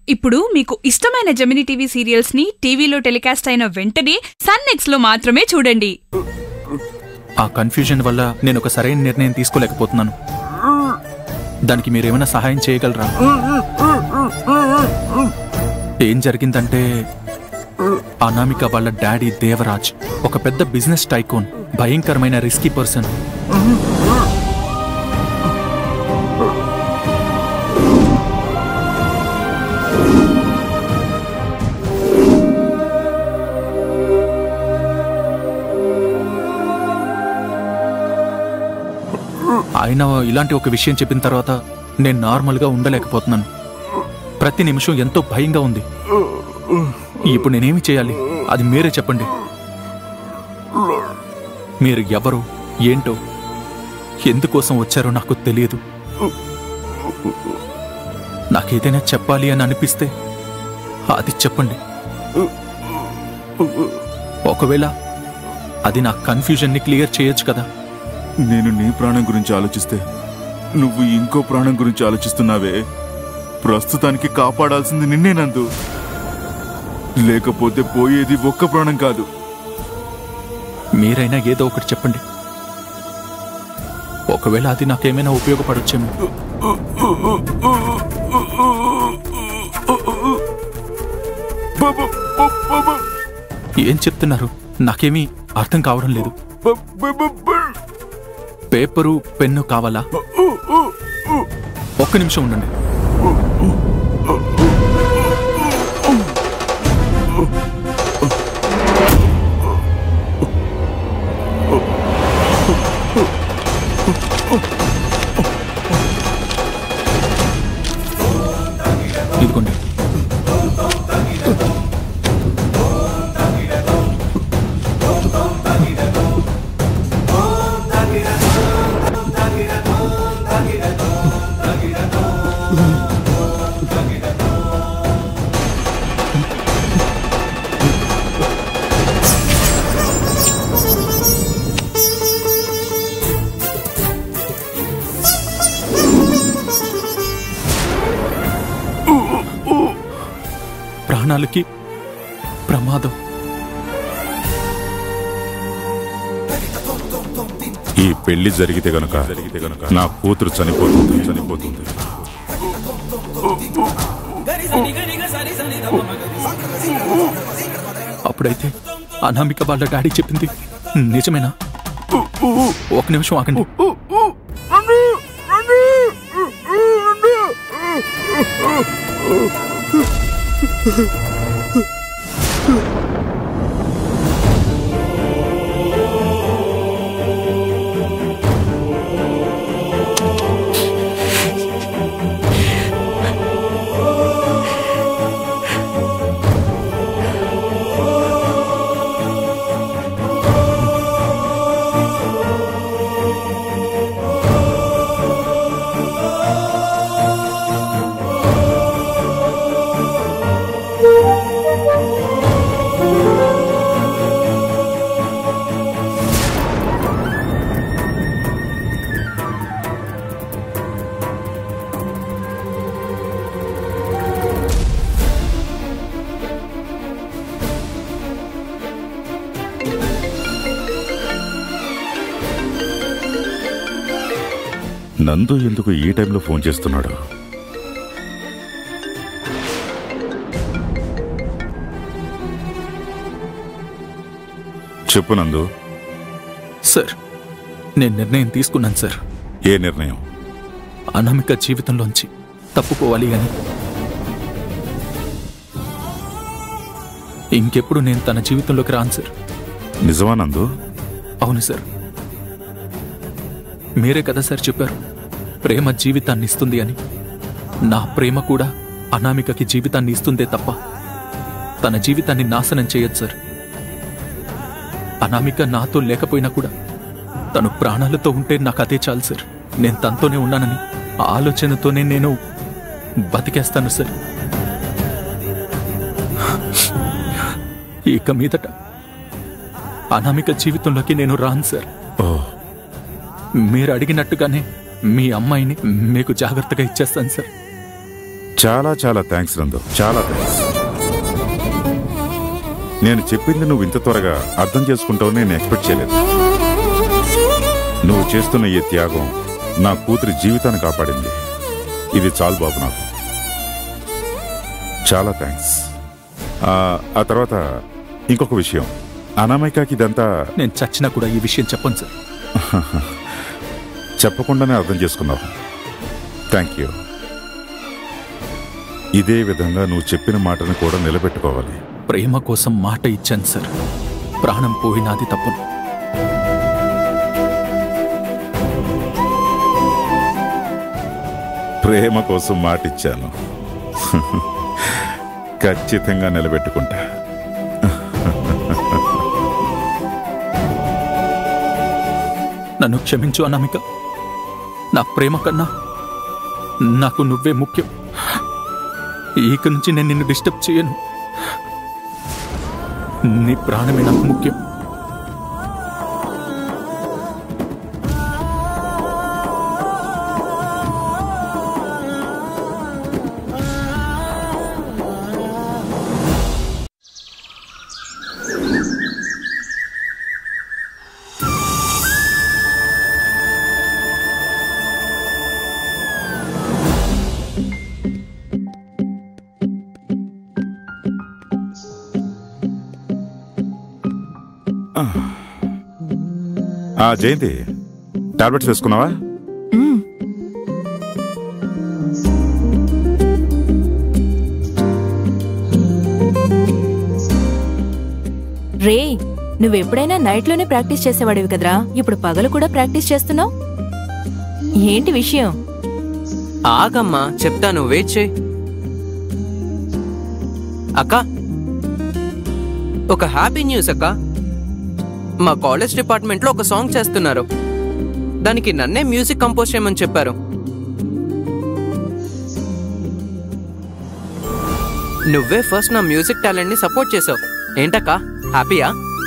ఇప్పుడు మీకు ఇష్టమైన జెమిని టీవీ సీరియల్స్ ని టీవీలో టెలికాస్ట్ అయిన వెంటనే సన్ నెక్స్ట్ లో మాత్రమే చూడండి ఆ కన్ఫ్యూజన్ వల్ల నేను ఒక సరైన నిర్ణయం తీసుకోలేకపోతున్నాను దానికి మీరేమైనా సహాయం చేయగలరా ఏం జరిగిందంటే అనామిక వాళ్ళ డాడీ దేవరాజ్ ఒక పెద్ద బిజినెస్ టైకోన్ భయంకరమైన రిస్కీ పర్సన్ ఆయన ఇలాంటి ఒక విషయం చెప్పిన తర్వాత నేను నార్మల్గా ఉండలేకపోతున్నాను ప్రతి నిమిషం ఎంతో భయంగా ఉంది ఇప్పుడు నేనేమి చేయాలి అది మీరే చెప్పండి మీరు ఎవరు ఏంటో ఎందుకోసం వచ్చారో నాకు తెలియదు నాకేదైనా చెప్పాలి అని అనిపిస్తే అది చెప్పండి ఒకవేళ అది నా కన్ఫ్యూజన్ని క్లియర్ చేయొచ్చు కదా నేను నీ ప్రాణం గురించి ఆలోచిస్తే నువ్వు ఇంకో ప్రాణం గురించి ఆలోచిస్తున్నావే ప్రస్తుతానికి కాపాడాల్సింది నిన్నే నందు లేకపోతే పోయేది ఒక్క ప్రాణం కాదు మీరైనా ఏదో ఒకటి చెప్పండి ఒకవేళ అది నాకేమైనా ఉపయోగపడొచ్చేమో బ- బ- బ- బ- బ- ఏం చెప్తున్నారు నాకేమీ అర్థం కావడం లేదు బ- బ- బ- బ- పేపరు పెన్ను కావాలా ఒక్క నిమిషం ఉండండి ఇదిగోండి ప్రాణాలకి ప్రమాదం ఈ పెళ్లి జరిగితే గనుక జరిగితే గనుక నా కూతురు చనిపోతుంది చనిపోతుంది అప్పుడైతే అనామిక వాళ్ళ డాడీ చెప్పింది నిజమేనా ఒక నిమిషం ఆగండి నందు ఎందుకు ఈ టైంలో ఫోన్ చేస్తున్నాడు చెప్పు నందు సార్ నేను నిర్ణయం తీసుకున్నాను సార్ ఏ నిర్ణయం అనామిక జీవితంలోంచి తప్పుకోవాలి అని ఇంకెప్పుడు నేను తన జీవితంలోకి రాను సార్ నిజమా నందు అవును సార్ మీరే కదా సార్ చెప్పారు ప్రేమ జీవితాన్ని ఇస్తుంది అని నా ప్రేమ కూడా అనామికకి జీవితాన్ని ఇస్తుందే తప్ప తన జీవితాన్ని నాశనం చేయొచ్చు సార్ అనామిక నాతో లేకపోయినా కూడా తను ప్రాణాలతో ఉంటే నాకు అదే చాలు సార్ నేను తనతోనే ఉన్నానని ఆ ఆలోచనతోనే నేను బతికేస్తాను సార్ ఇక మీదట అనామిక జీవితంలోకి నేను రాను సార్ ఓ మీరు అడిగినట్టుగానే మీ అమ్మాయిని మీకు జాగ్రత్తగా ఇచ్చేస్తాను సార్ చాలా చాలా థ్యాంక్స్ నందు చాలా థ్యాంక్స్ నేను చెప్పింది నువ్వు ఇంత త్వరగా అర్థం చేసుకుంటావని నేను ఎక్స్పెక్ట్ చేయలేదు నువ్వు చేస్తున్న ఈ త్యాగం నా కూతురి జీవితాన్ని కాపాడింది ఇది చాలు బాబు నాకు చాలా థ్యాంక్స్ ఆ, ఆ తర్వాత ఇంకొక విషయం అనామికకి ఇదంతా నేను చచ్చినా కూడా ఈ విషయం చెప్పను సార్ చెప్పకుండానే అర్థం చేసుకున్నావు థ్యాంక్ యూ ఇదే విధంగా నువ్వు చెప్పిన మాటను కూడా నిలబెట్టుకోవాలి ప్రేమ కోసం మాట ఇచ్చాను సార్ ప్రాణం పోయినాది తప్పను ప్రేమ కోసం మాటిచ్చాను ఖచ్చితంగా నిలబెట్టుకుంటా నన్ను క్షమించు అనామిక నా ప్రేమ కన్నా నాకు నువ్వే ముఖ్యం ఇక నుంచి నేను నిన్ను డిస్టర్బ్ చేయను నీ ప్రాణమే నాకు ముఖ్యం ఆ జయంతి టాబ్లెట్స్ వేసుకున్నావా రే నువ్వెప్పుడైనా నైట్లోనే ప్రాక్టీస్ చేసేవాడివి కదరా ఇప్పుడు పగలు కూడా ప్రాక్టీస్ చేస్తున్నావు ఏంటి విషయం ఆగమ్మా చెప్తాను వెయిట్ చేయి అక్క ఒక హ్యాపీ న్యూస్ అక్క మా కాలేజ్ డిపార్ట్మెంట్లో ఒక సాంగ్ చేస్తున్నారు దానికి నన్నే మ్యూజిక్ కంపోజ్ చేయమని చెప్పారు నువ్వే ఫస్ట్ నా మ్యూజిక్ టాలెంట్ని సపోర్ట్ చేసావు ఏంటక్క హ్యాపీయా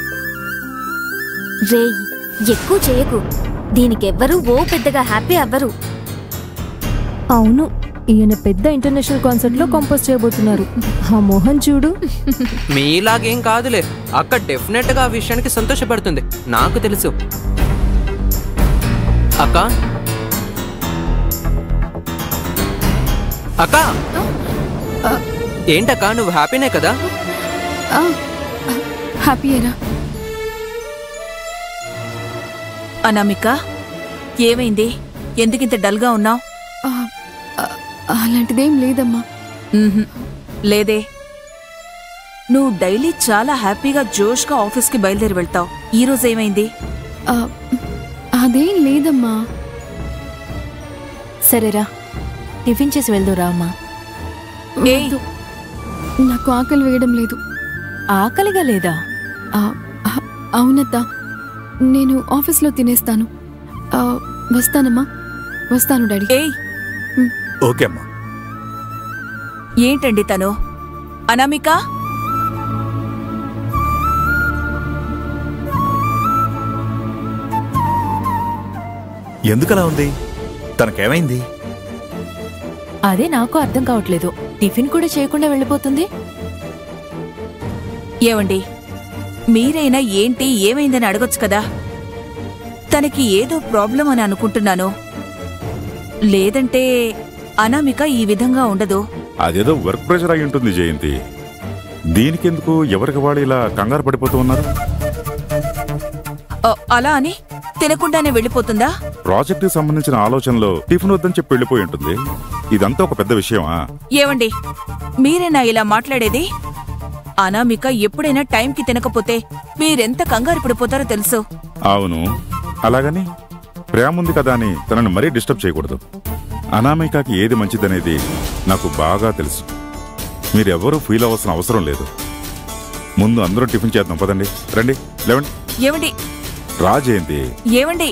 రేయ్ ఎక్కువ చేయకు దీనికెవ్వరూ ఓ పెద్దగా హ్యాపీ అవ్వరు అవును ఈయన పెద్ద ఇంటర్నేషనల్ కాన్సర్ట్ లో కంపోజ్ చేయబోతున్నారు ఆ మోహన్ చూడు మీలాగేం కాదులే అక్క డెఫినెట్ గా ఆ విషయానికి సంతోషపడుతుంది నాకు తెలుసు అక్క అక్క ఏంటక్క నువ్వు హ్యాపీనే కదా హ్యాపీయేనా అనామిక ఏమైంది ఎందుకింత డల్గా ఉన్నావు అలాంటిదేం లేదమ్మా లేదే నువ్వు డైలీ చాలా హ్యాపీగా జోష్గా ఆఫీస్కి బయలుదేరి వెళ్తావు ఈ రోజు ఏమైంది ఆ, అదేం లేదమ్మా సరేరా టిఫిన్ చేసి వెళ్దురా అమ్మా ఏయ్. వద్దు. నాకు ఆకలి వేయడం లేదు ఆకలిగా లేదా ఆ, ఆ, అవునత్త నేను ఆఫీస్లో తినేస్తాను ఆ, వస్తానమ్మా వస్తాను డాడీ ఏయ్ ఓకే అమ్మా ఏంటండి తను అనామిక ఎందుకలా ఉంది తనకేమైంది అదే నాకు అర్థం కావట్లేదు టిఫిన్ కూడా చేయకుండా వెళ్ళిపోతుంది ఏవండి మీరైనా ఏంటి ఏమైందని అడగొచ్చు కదా తనకి ఏదో ప్రాబ్లం అని అనుకుంటున్నాను లేదంటే అనామిక ఈ విధంగా ఉండదు అదేదో వర్క్ ప్రెషర్ అయి ఉంటుంది జయంతి దీనికెందుకు ఎవరికి వాడు ఇలా కంగారు పడిపోతూ ఉన్నారు అ, అలా అని తినకుండానే వెళ్ళిపోతుందా ప్రాజెక్ట్ కి సంబంధించిన ఆలోచనలో టిఫిన్ వద్దని చెప్పి వెళ్ళిపోయి ఉంటుంది ఇదంతా ఒక పెద్ద విషయమా ఏవండి మీరేనా ఇలా మాట్లాడేది అనామిక ఎప్పుడైనా టైంకి తినకపోతే మీరెంత కంగారు పడిపోతారో తెలుసు అవును అలాగని ప్రేమ ఉంది కదా అని తనని మరీ డిస్టర్బ్ చేయకూడదు అనామికకి ఏది మంచిదనేది నాకు బాగా తెలుసు మీరెవ్వరూ ఫీల్ అవ్వాల్సిన అవసరం లేదు ముందు అందరూ టిఫిన్ చేద్దాం పదండి రండి లేవండి ఏవండి రా జయంతి ఏవండి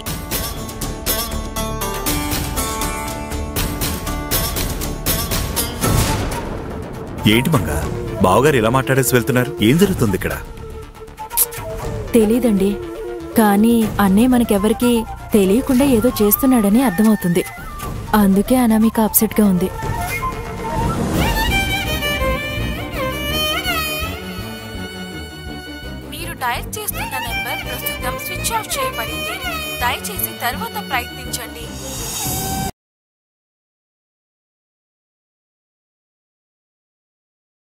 ఏంటి మంగ బావగారు ఇలా మాట్లాడేసి వెళ్తున్నారు ఏం జరుగుతుంది ఇక్కడ తెలీదండి కానీ అన్నయ్య మనకెవరికి తెలియకుండా ఏదో చేస్తున్నాడని అర్థమవుతుంది అందుకే అనామిక అప్సెట్ గా ఉంది మీరు డయల్ చేస్తున్న నెంబర్ ప్రస్తుతం స్విచ్ ఆఫ్ చేయబడింది దయచేసి తర్వాత ప్రయత్నించండి